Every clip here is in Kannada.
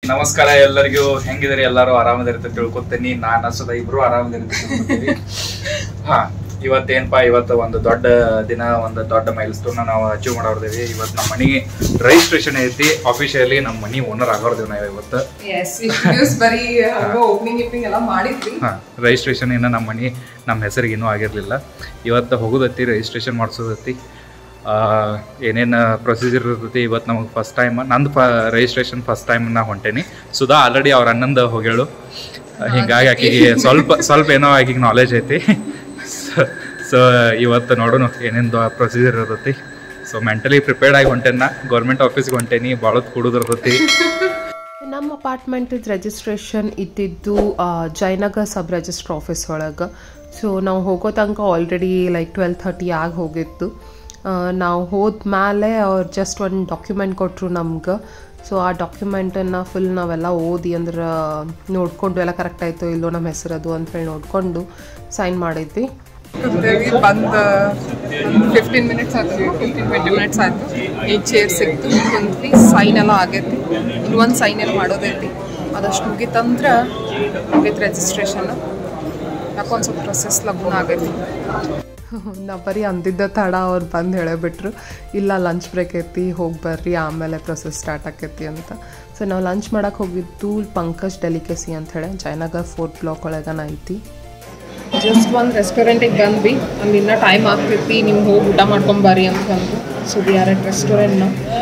ನಮಸ್ಕಾರ ಎಲ್ಲರಿಗೂ ಹೆಂಗಿದ್ರಿ ಎಲ್ಲರೂ ಆರಾಮದಿರುತ್ತೆ ತಿಳ್ಕೊತೀನಿ ನಾನು ಸುಧಾ ಇಬ್ರು ಆರಾಮದಿರುತ್ತೆ ಹಾ ಇವತ್ತೇನಪ್ಪಾ ಇವತ್ತು ಒಂದು ದೊಡ್ಡ ದಿನ ಒಂದು ದೊಡ್ಡ ಮೈಲ್ ಸ್ಟೋನ್ ನಾವು ಅಚೀವ್ ಮಾಡೋರ್ದೇವಿ ಇವತ್ತು ನಮ್ಮ ಮನೆಗೆ ರಿಜಿಸ್ಟ್ರೇಷನ್ ಐತಿ ಅಫಿಷಿಯಲಿ ನಮ್ಮ ಮನಿ ಓನರ್ ಆಗೋರ್ದೇವ್ ನಾವು ಇವತ್ತು ಎಸ್ ನ್ಯೂಸ್ ಬರೀ ಹಂಗ ಓಪನಿಂಗ್ ಗಿಪ್ನಿಂಗ್ ಎಲ್ಲ ಮಾಡಿದ್ವಿ ಹಾ ರಿಜಿಸ್ಟ್ರೇಷನ್ ಇನ್ನು ನಮ್ಮ ಮನೆ ನಮ್ಮ ಹೆಸರಿಗೆ ಇನ್ನೂ ಆಗಿರಲಿಲ್ಲ ಇವತ್ತು ಹೋಗೋದತ್ತಿ ರಿಜಿಸ್ಟ್ರೇಷನ್ ಮಾಡಿಸೋದತ್ತಿ ಏನೇನು ಪ್ರೊಸೀಜರ್ ಇರ್ತೈತಿ ಇವತ್ತು ನಮಗೆ ಫಸ್ಟ್ ಟೈಮ್ ನಂದು ಫ ರಿಜಿಸ್ಟ್ರೇಷನ್ ಫಸ್ಟ್ ಟೈಮ್ ನಾ ಹೊಂಟೇನಿ ಸುಧಾ ಆಲ್ರೆಡಿ ಅವ್ರ ಅಣ್ಣಂದು ಹೋಗ್ಯಾಳು ಹಿಂಗಾಗಿ ಆಕೆಗೆ ಸ್ವಲ್ಪ ಸ್ವಲ್ಪ ಏನೋ ಆಕೆಗೆ ನಾಲೆಜ್ ಐತಿ ಸೊ ಇವತ್ತು ನೋಡೋಣ ಏನೇನು ಪ್ರೊಸೀಜರ್ ಇರ್ತೈತಿ ಸೊ ಮೆಂಟಲಿ ಪ್ರಿಪೇರ್ಡ್ ಆಗಿ ಹೊಂಟೇನ ಗೌರ್ಮೆಂಟ್ ಆಫೀಸ್ಗೆ ಹೊಂಟೇನಿ ಭಾಳ ಕೂಡೋದಿರ್ತೈತಿ ನಮ್ಮ ಅಪಾರ್ಟ್ಮೆಂಟಿದ್ ರಿಜಿಸ್ಟ್ರೇಷನ್ ಇದ್ದಿದ್ದು ಆ, ಜಯನಗರ್ ಸಬ್ ರಿಜಿಸ್ಟ್ರ್ ಆಫೀಸ್ ಒಳಗೆ ಸೊ ನಾವು ಹೋಗೋ ತನಕ ಆಲ್ರೆಡಿ ಲೈಕ್ ಟ್ವೆಲ್ ಥರ್ಟಿ ಆಗಿ ಹೋಗಿತ್ತು ಆ, ನಾವು ಹೋದ್ಮೇಲೆ ಅವ್ರು ಜಸ್ಟ್ ಒಂದು ಡಾಕ್ಯುಮೆಂಟ್ ಕೊಟ್ಟರು ನಮ್ಗೆ ಸೊ ಆ ಡಾಕ್ಯುಮೆಂಟನ್ನು ಫುಲ್ ನಾವೆಲ್ಲ ಓದಿ ಅಂದ್ರೆ ನೋಡ್ಕೊಂಡು ಎಲ್ಲ ಕರೆಕ್ಟ್ ಆಯಿತು ಇಲ್ಲೋ ನಮ್ಮ ಹೆಸರದು ಅಂತೇಳಿ ನೋಡಿಕೊಂಡು ಸೈನ್ ಮಾಡಿದ್ವಿ ಕುಂತೇವಿ ಬಂದ ಫಿಫ್ಟೀನ್ ಮಿನಿಟ್ಸ್ ಆಯ್ತು ಫಿಫ್ಟೀನ್ ಟ್ವೆಂಟಿ ಮಿನಿಟ್ಸ್ ಆಯ್ತು ಈಗ ಚೇರ್ ಸಿಕ್ತು ಕುಂತ್ವಿ ಸೈನ್ ಎಲ್ಲ ಆಗೈತಿ ಇನ್ನೊಂದು ಸೈನ್ ಎಲ್ಲ ಮಾಡೋದೈತಿ ಅದಷ್ಟು ಮುಗಿತಂದ್ರೆ ಮುಗೀತು ರಿಜಿಸ್ಟ್ರೇಷನ್ ಯಾಕೊಂದು ಸ್ವಲ್ಪ ಪ್ರೊಸೆಸ್ ಲಗ್ನ ಆಗೈತಿ ನಾ ಬರೀ ಅಂದಿದ್ದ ತಡ ಅವ್ರು ಬಂದು ಹೇಳೇಬಿಟ್ರು ಇಲ್ಲ ಲಂಚ್ ಬ್ರೇಕ್ ಐತಿ ಹೋಗಿ ಬರ್ರಿ ಆಮೇಲೆ ಪ್ರೊಸೆಸ್ ಸ್ಟಾರ್ಟ್ ಆಕೈತಿ ಅಂತ ಸೊ ನಾವು ಲಂಚ್ ಮಾಡಕ್ಕೆ ಹೋಗಿದ್ದು ಪಂಕಜ್ ಡೆಲಿಕಸಿ ಅಂತ ಹೇಳಿ ಜಯನಗರ್ ಫೋರ್ತ್ ಬ್ಲಾಕ್ ಒಳಗನ ಐತಿ ಜಸ್ಟ್ ಒಂದು ರೆಸ್ಟೋರೆಂಟಿಗೆ ಬಂದ್ವಿ ಅಲ್ಲಿ ಇನ್ನೂ ಟೈಮ್ ಆಗ್ತೈತಿ ನೀವು ಹೋಗಿ ಊಟ ಮಾಡ್ಕೊಂಬರ್ರಿ ಅಂತಂದು ಸೊ ವಿ ಆರ್ ಎಟ್ ರೆಸ್ಟೋರೆಂಟ್ನ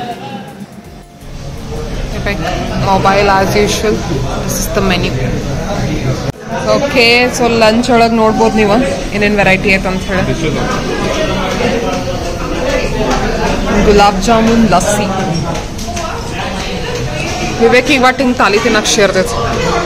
mobile as usual this is the menu okay so lunch ಒಳಗೆ ನೋಡ್ಬೋದು ನೀವು ಏನೇನು ವೆರೈಟಿ ಐತೆ ಅಂತ ಹೇಳಿ ಗುಲಾಬ್ ಜಾಮೂನ್ ಲಸ್ಸಿ ವಿವೇಕ್ ಈಗ ಒಟ್ಟು ಹಿಂಗೆ ತಾಲಿ ತಿನ್ನಕ್ಕೆ ಸೇರ್ತೈತಿ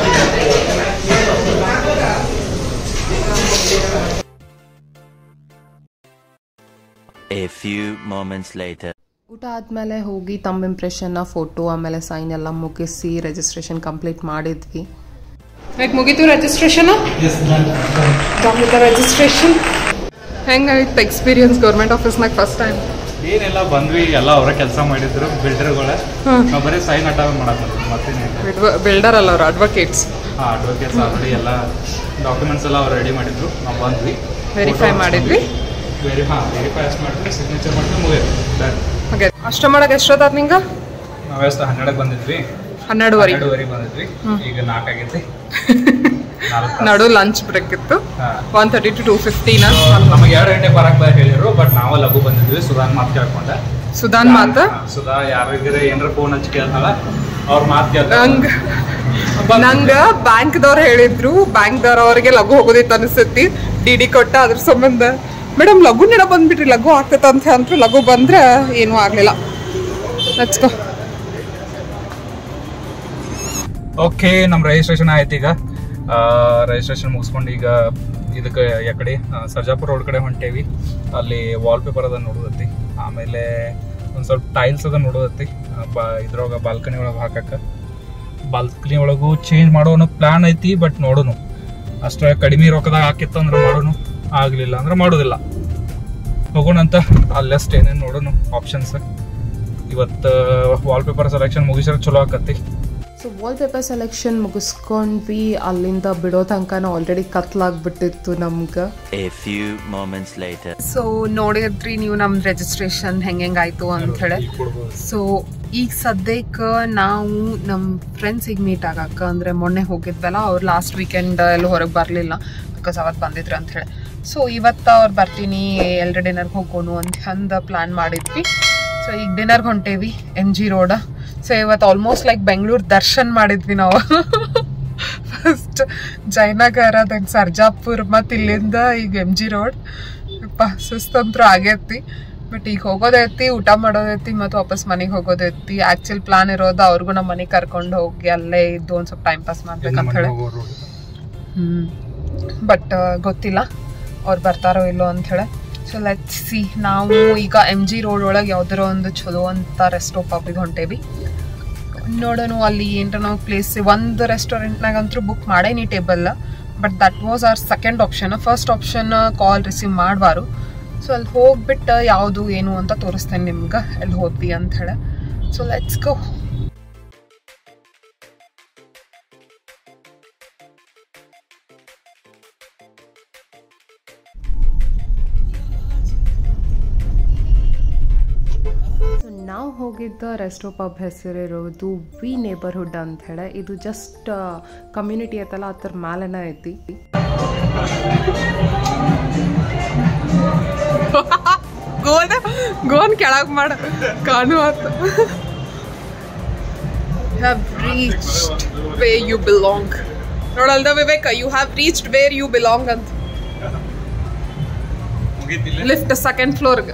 A few moments later. ಊಟ ಆದಮೇಲೆ ಹೋಗಿ ತಮ್ಮ ಇಂಪ್ರೆಷನ್ನ ಫೋಟೋ ಆಮೇಲೆ ಸೈನ್ ಎಲ್ಲ ಮುಗಿಸಿ ರಿಜಿಸ್ಟ್ರೇಷನ್ ಕಂಪ್ಲೀಟ್ ಮಾಡಿದ್ವಿ ಲೈಕ್ ಮುಗೀತು ರಿಜಿಸ್ಟ್ರೇಷನ್ ರಿಜಿಸ್ಟ್ರೇಷನ್ ಹೆಂಗಾಗಿತ್ತು ಎಕ್ಸ್ಪೀರಿಯನ್ಸ್ ಗೌರ್ಮೆಂಟ್ ಆಫೀಸ್ನಾಗ ಫಸ್ಟ್ ಟೈಮ್ ಏನೆಲ್ಲ ಬಂದ್ವಿ ಎಲ್ಲ ಅವರ ಕೆಲಸ ಮಾಡಿದ್ರು ಬಿಲ್ಡರ್ಗಳ ನಾವು ಬರೀ ಸೈನ್ ಅಟ ಮಾಡಕ್ ಮತ್ತೇನಿಲ್ಲ ಬಿಲ್ಡರ್ ಅಲ್ಲ ಅವ್ರು ಅಡ್ವೊಕೇಟ್ಸ್ ಹಾಂ ಅಡ್ವೊಕೇಟ್ಸ್ ಆಲ್ರೆಡಿ ಎಲ್ಲ ಡಾಕ್ಯುಮೆಂಟ್ಸ್ ಎಲ್ಲ ಅವ್ರು ರೆಡಿ ಮಾಡಿದ್ರು ನಾವು ಬಂದ್ವಿ Verify ಮಾಡಿದ್ವಿ? ವೆರಿ ಹಾಂ ವೆರಿಫೈ ಅಷ್ಟು ಮಾಡಿದ್ವಿ ಸಿಗ್ನೇಚರ್ ಮಾಡಿದ್ವಿ ಮುಗಿಯೋದು ಡನ್ ಹಾಗೆ ಅಷ್ಟ ಮಾಡಕ್ಕೆ ಎಷ್ಟೊತ್ತಾದ ನಿಂಗೆ ನಾವು ಎಷ್ಟು ಹನ್ನೆರಡಕ್ಕೆ ಬಂದಿದ್ವಿ ಹನ್ನೆರಡುವರೆ ಹನ್ನೆರಡುವರೆ ಬಂದಿದ್ವಿ ಈಗ ನಾಲ್ಕಾಗೈತಿ ನಾಲ್ಕು ನಡು ಲಂಚ್ ಬ್ರೇಕ್ ಇತ್ತು ಹಾಂ one thirty to two fifteen ನಮಗೆ ಎರಡು ಗಂಟೆ ಬರಕ್ ಬಾ ಹೇಳಿದ್ರು ಬಟ್ ನಾವು ಲಘು ಬಂದಿದ್ವಿ ಸುಧಾನ್ ಮಾತು ಕೇಳ್ಕೊಂಡೆ ಸುಧಾನ್ ಮಾತ ಹಾ, ಸುಧಾ ಯಾರಿಗಾರ ಏನಾರ ಫೋನ್ ಹಚ್ಚಿ ಕೇಳ್ತಾಳ ಅವ್ರ ಮಾತು ಕೇಳ್ತಾಳ ನಂಗ್ ನಂಗ ಬ್ಯಾಂಕ್ದವ್ರು ಹೇಳಿದ್ರು ಬ್ಯಾಂಕ್ದವ್ರು ಅವ್ರಿಗೆ ಲಘು ಹೋಗೋದಿತ್ತು ಅನಿಸ್ತೈತಿ ಡಿ ಡಿ ಕೊಟ್ಟ ಅದ್ರ ಸಂಬಂಧ ಮೇಡಮ್ ಲಘು ನೆಡ ಬಂದ್ಬಿಟ್ರಿ ಲಘು ಆಗ್ತೈತೆ ಅಂತ ಅಂದ್ರು ಲಘು ಬಂದ್ರೆ ಏನೂ ಆಗಲಿಲ್ಲ ಹಚ್ಕೋ ಓಕೆ ನಮ್ಮ ರಿಜಿಸ್ಟ್ರೇಷನ್ ಆಯ್ತು ಈಗ ರಿಜಿಸ್ಟ್ರೇಷನ್ ಮುಗಿಸ್ಕೊಂಡು ಈಗ ಇದಕ್ಕೆ ಯಕಡೆ ಸರ್ಜಾಪುರ ರೋಡ್ ಕಡೆ ಹೊಂಟೇವಿ ಅಲ್ಲಿ ವಾಲ್ ಪೇಪರ್ ಅದ ನೋಡೋದತ್ತಿ ಆಮೇಲೆ ಒಂದು ಸ್ವಲ್ಪ ಟೈಲ್ಸ್ ಅದ ನೋಡೋದತ್ತಿ ಆ, ಬಾ ಇದ್ರೊಳಗೆ ಬಾಲ್ಕನಿ ಒಳಗೆ ಹಾಕಕ್ಕೆ ಬಾಲ್ಕನಿ ಒಳಗೂ ಚೇಂಜ್ ಮಾಡೋ ಅನ್ನೋ ಪ್ಲಾನ್ ಐತಿ ಬಟ್ ನೋಡೋನು ಅಷ್ಟರ ಕಡಿಮೆ ರೊಕ್ಕದಾಗ ಹಾಕಿತ್ತು ಅಂದ್ರೆ ಮಾಡೋನು ಆಗಲಿಲ್ಲ ಅಂದ್ರೆ ಮಾಡೋದಿಲ್ಲ ಹೋಗೋಣಂತ ಅಲ್ಲಷ್ಟು ಏನೇನು ನೋಡೋನು ಆಪ್ಷನ್ಸ್ ಇವತ್ತು ವಾಲ್ ಪೇಪರ್ ಸೆಲೆಕ್ಷನ್ ಮುಗಿಸಿದ್ರೆ ಚಲೋ ಆಕತ್ತಿ ಸೊ ವಾಲ್ ಪೇಪರ್ ಸೆಲೆಕ್ಷನ್ ಮುಗಿಸ್ಕೊಂಡ್ವಿ ಅಲ್ಲಿಂದ ಬಿಡೋ ತನಕ ಆಲ್ರೆಡಿ ಕತ್ಲಾಗ್ಬಿಟ್ಟಿತ್ತು ನಮ್ಗೆ A few moments later. So ನೋಡಿದ್ರಿ ನೀವು ನಮ್ದು ರಿಜಿಸ್ಟ್ರೇಷನ್ ಹೆಂಗೆ ಹೆಂಗಾಯ್ತು ಅಂತ ಹೇಳಿ ಸೊ ಈಗ ಸದ್ಯಕ್ಕೆ ನಾವು ನಮ್ಮ ಫ್ರೆಂಡ್ಸಿಗೆ ಮೀಟ್ ಆಗಕ್ಕೆ ಅಂದರೆ ಮೊನ್ನೆ ಹೋಗಿದ್ವಲ್ಲ ಅವ್ರು ಲಾಸ್ಟ್ ವೀಕೆಂಡ್ ಎಲ್ಲ ಹೊರಗೆ ಬರಲಿಲ್ಲ ಬಿಕಾಸ್ ಅವತ್ತು ಬಂದಿದ್ರು ಅಂತ ಹೇಳಿ ಸೊ ಇವತ್ತು ಅವ್ರು ಬರ್ತೀನಿ ಎಲ್ರು ಡಿನ್ನರ್ಗೆ ಹೋಗೋಣ ಅಂತ ಅಂದ ಪ್ಲ್ಯಾನ್ ಮಾಡಿದ್ವಿ ಸೊ ಈಗ ಡಿನ್ನರ್ಗೆ ಹೊಂಟೇವಿ ಎಮ್ ಜಿ ರೋಡ ಸೊ ಇವತ್ತು ಆಲ್ಮೋಸ್ಟ್ ಲೈಕ್ ಬೆಂಗಳೂರು ದರ್ಶನ್ ಮಾಡಿದ್ವಿ ನಾವು ಫಸ್ಟ್ ಜಯನಗರ ದೆನ್ ಸರ್ಜಾಪುರ್ ಮತ್ತು ಇಲ್ಲಿಂದ ಈಗ ಎಮ್ ಜಿ ರೋಡ್ ಯಪ್ಪ ಸುಸ್ತಂತ್ರ ಆಗೈತಿ ಬಟ್ ಈಗ ಹೋಗೋದೈತಿ ಊಟ ಮಾಡೋದೈತಿ ಮತ್ತು ವಾಪಸ್ ಮನೆಗೆ ಹೋಗೋದೈತಿ ಆ್ಯಕ್ಚುಲ್ ಪ್ಲಾನ್ ಇರೋದು ಅವ್ರಿಗೂ ನಮ್ಮ ಮನೆಗೆ ಕರ್ಕೊಂಡು ಹೋಗಿ ಅಲ್ಲೇ ಇದ್ದು ಒಂದು ಸ್ವಲ್ಪ ಟೈಮ್ ಪಾಸ್ ಮಾಡ್ಬೇಕಂತ ಹೇಳಿ ಹ್ಞೂ ಬಟ್ ಗೊತ್ತಿಲ್ಲ ಅವ್ರು ಬರ್ತಾರೋ ಇಲ್ಲೋ ಅಂತ ಹೇಳಿ ಸೊ ಲೆಟ್ ಸಿ ನಾವು ಈಗ ಎಮ್ ಜಿ ರೋಡ್ ಒಳಗೆ ಯಾವ್ದಾರ ಒಂದು ಚಲೋ ಅಂತ ರೆಸ್ಟೋ ಪಬ್ಬಿಗೆ ಹೊಂಟೇವಿ ನೋಡೋಣ ಅಲ್ಲಿ ಏನ್ರ ನಾವು ಪ್ಲೇಸ್ ಒಂದು ರೆಸ್ಟೋರೆಂಟ್ನಾಗಂತೂ ಬುಕ್ ಮಾಡೇನಿ table but that was our second option first option call receive ಮಾಡಬಾರು ಸೊ ಅಲ್ಲಿ ಹೋಗ್ಬಿಟ್ಟು ಯಾವುದು ಏನು ಅಂತ ತೋರಿಸ್ತೇನೆ ನಿಮ್ಗೆ ಎಲ್ಲಿ ಹೋದ್ವಿ ಅಂತ ಹೇಳಿ ಸೊ ಲೆಟ್ಸ್ ಗೋ ನಾವು ಹೋಗಿದ್ದ ರೆಸ್ಟೋ ಪಬ್ ಹೆಸರಿರೋದು ವಿ ನೇಬರ್ಹುಡ್ ಅಂತ ಹೇಳಿ ಇದು ಜಸ್ಟ್ ಕಮ್ಯುನಿಟಿ ಐತಲ್ಲ ಅದ್ರ ಮ್ಯಾಲೆನೇ ಐತಿ ಗೋದ ಗೋನ್ ಕೆಳಗ್ ಮಾಡ ಕಾಣು ಆತ have reached where you belong ನೋಡಲ್ದ ವಿವೇಕ you have reached where you belong ಅಂತ ಲಿಫ್ಟ್ ಸೆಕೆಂಡ್ ಫ್ಲೋರ್ಗೆ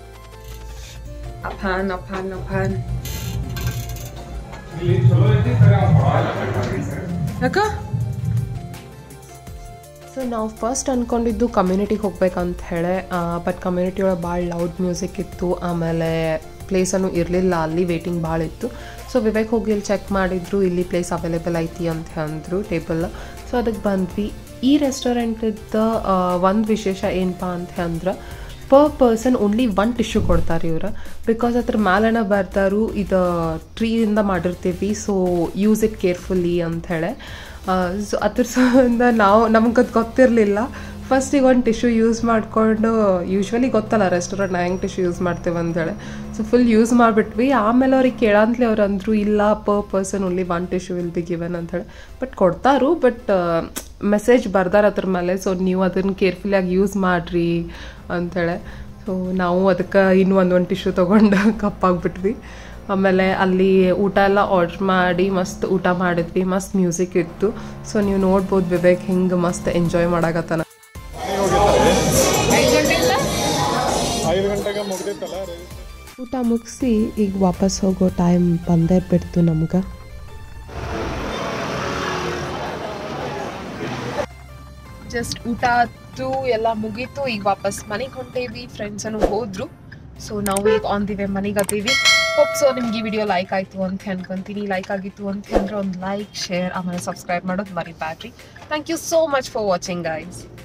ಅಪಾನ್ ಅಪಾನ್ ಅಪಾನ್ ಯಾಕ ಸೊ ನಾವು ಫಸ್ಟ್ ಅಂದ್ಕೊಂಡಿದ್ದು ಕಮ್ಯುನಿಟಿಗೆ ಹೋಗ್ಬೇಕಂತ ಹೇಳಿ ಬಟ್ ಕಮ್ಯುನಿಟಿ ಒಳಗೆ ಭಾಳ ಲೌಡ್ ಮ್ಯೂಸಿಕ್ ಇತ್ತು ಆಮೇಲೆ ಪ್ಲೇಸನ್ನು ಇರಲಿಲ್ಲ ಅಲ್ಲಿ ವೇಟಿಂಗ್ ಭಾಳ ಇತ್ತು ಸೊ ವಿವೇಕ್ ಹೋಗಿ ಇಲ್ಲಿ ಚೆಕ್ ಮಾಡಿದ್ರು ಇಲ್ಲಿ ಪ್ಲೇಸ್ ಅವೈಲೇಬಲ್ ಐತಿ ಅಂತ ಅಂದರು ಟೇಬಲ್ ಸೊ ಅದಕ್ಕೆ ಬಂದ್ವಿ ಈ ರೆಸ್ಟೋರೆಂಟಿದ್ದ ಒಂದು ವಿಶೇಷ ಏನಪ್ಪ ಅಂತ ಅಂದ್ರೆ per person only one tissue ಕೊಡ್ತಾರೆ ಇವ್ರು ಬಿಕಾಸ್ ಅದ್ರ ಮ್ಯಾಲನ ಬರ್ತಾರು ಇದು ಟ್ರೀಯಿಂದ ಮಾಡಿರ್ತೀವಿ ಸೊ ಯೂಸ್ ಇಟ್ ಕೇರ್ಫುಲ್ಲಿ ಅಂತ ಹೇಳಿ ಸೊ ಅದ್ರ ಸಂಬಂಧ ನಾವು ನಮ್ಗದು ಗೊತ್ತಿರಲಿಲ್ಲ ಫಸ್ಟಿಗೆ ಒಂದು ಟಿಶ್ಯೂ ಯೂಸ್ ಮಾಡಿಕೊಂಡು ಯೂಶ್ವಲಿ ಗೊತ್ತಲ್ಲ ರೆಸ್ಟೋರೆಂಟ್ ಹೆಂಗೆ ಟಿಶ್ಯೂ ಯೂಸ್ ಮಾಡ್ತೇವೆ ಅಂತೇಳಿ ಸೊ ಫುಲ್ ಯೂಸ್ ಮಾಡಿಬಿಟ್ವಿ ಆಮೇಲೆ ಅವ್ರಿಗೆ ಕೇಳಂತಲೇ ಅವ್ರು ಅಂದರು ಇಲ್ಲ per person only one tissue will be given ಅಂತೇಳಿ ಬಟ್ ಕೊಡ್ತಾರು ಬಟ್ ಮೆಸೇಜ್ ಬರ್ದಾರ ಅದ್ರ ಮೇಲೆ ಸೊ ನೀವು ಅದನ್ನು ಕೇರ್ಫುಲಿಯಾಗಿ ಯೂಸ್ ಮಾಡಿರಿ ಅಂಥೇಳಿ ಸೊ ನಾವು ಅದಕ್ಕೆ ಇನ್ನೂ ಒಂದೊಂದು ಟಿಶ್ಯೂ ತೊಗೊಂಡು ಕಪ್ಪಾಗ್ಬಿಟ್ವಿ ಆಮೇಲೆ ಅಲ್ಲಿ ಊಟ ಎಲ್ಲ ಆರ್ಡ್ರ್ ಮಾಡಿ ಮಸ್ತ್ ಊಟ ಮಾಡಿದ್ವಿ ಮಸ್ತ್ ಮ್ಯೂಸಿಕ್ ಇತ್ತು ಸೊ ನೀವು ನೋಡ್ಬೋದು ವಿವೇಕ್ ಹಿಂಗೆ ಮಸ್ತ್ ಎಂಜಾಯ್ ಮಾಡಾಕತ್ತಾನ ಊಟ ಮುಗಿಸಿ ಈಗ ವಾಪಸ್ ಹೋಗೋ ಟೈಮ್ ಬಂದೇ ಬಿಡ್ತು ನಮ್ಗೆ ಜಸ್ಟ್ ಊಟ ಆಯ್ತು ಎಲ್ಲ ಮುಗೀತು ಈಗ ವಾಪಸ್ ಮನೆಗೆ ಹೊಂಟೇವಿ ಫ್ರೆಂಡ್ಸ್ ಅನ್ನು ಹೋದ್ರು ಸೊ ನಾವು ಈಗ ಆನ್ ದಿ ವೇ ಮನೆಗೆ ಅದೀವಿ ಹೋಪ್ ಸೊ ನಿಮ್ಗೆ ಈ ವಿಡಿಯೋ ಲೈಕ್ ಆಯ್ತು ಅಂತ ಅನ್ಕೊಂತೀನಿ ಲೈಕ್ ಆಗಿತ್ತು ಅಂತ ಅಂದ್ರೆ ಒಂದು ಲೈಕ್ ಶೇರ್ ಆಮೇಲೆ ಸಬ್ಸ್ಕ್ರೈಬ್ ಮಾಡೋದು ಮರಿಬ್ಯಾಡ್ರಿ thank you so much for watching guys